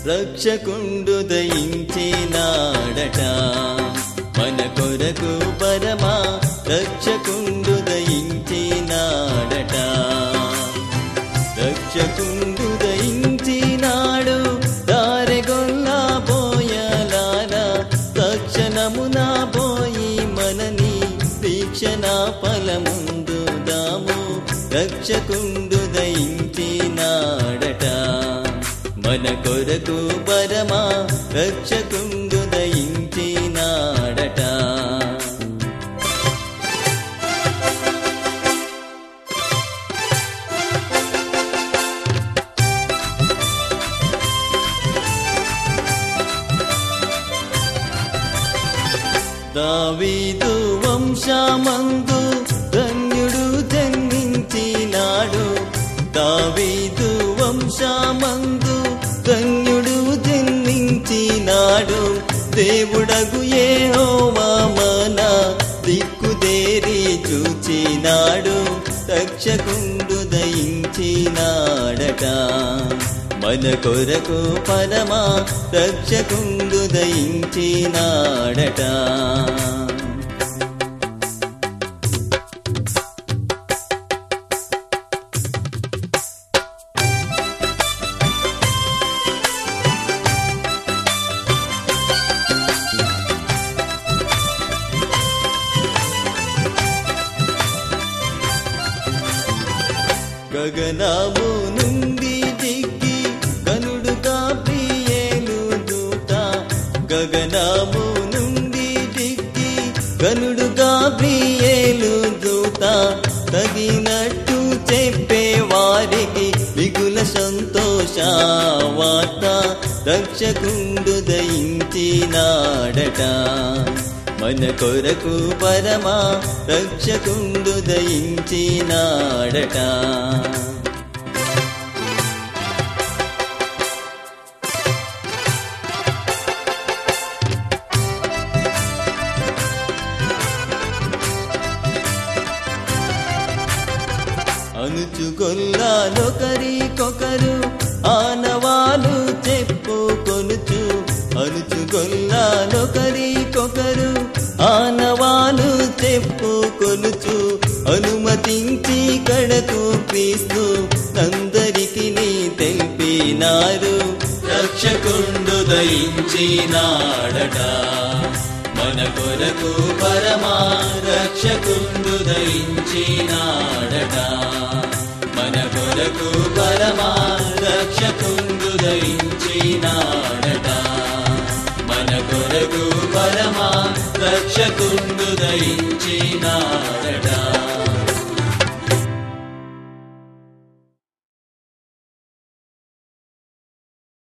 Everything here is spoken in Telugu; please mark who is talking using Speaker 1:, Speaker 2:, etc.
Speaker 1: రక్షకుండు దయించినాడట మన కొరకు పరమా రక్షకుండు దయించినాడట రక్షకుండు దయించినాడు దారెగొల్లా పోయలారా తక్షణమున పోయి మనని దీక్షణ ఫలముందు దాము రక్షకుండు దయించినాడట మన కొరకు పరమా రక్షకుండు దయించినాడట దావీదు వంశమందు ధన్యుడు జన్మించినాడు దావీదు వంశమందు ధన్యుడు జన్మించినాడు దేవుడగు ఏహోవా మన దిక్కుదేరి చూచినాడు రక్షకుండు దయించినాడట మన కొరకు పరమా రక్షకుండు దయించినాడట గగనము నుండి దిగి గనుడుగా ప్రియేలు దూత గగనము నుండి దిగి గనుడుగా ప్రియేలు దూత తగినట్టు చెప్పే వారికి మిగుల సంతోష వార్త రక్షకుండు దయించినాడట మన కొరకు పరమా రక్షకుండు దయించినాడట అనుచుగొల్లాలొకరికొకరు ఆనవాలు చెప్పుకొనుచు అనుచుగొల్లాలొకరికొకరు ఆనవాలు చెప్పుకొనుచు అనుమతించి కడకు క్రీస్తు అందరికి నీ తెలిపినారు రక్షకుండు దయించినాడట మన కొరకు పరమా రక్షకుండు దయించినాడట మన కొరకు పరమా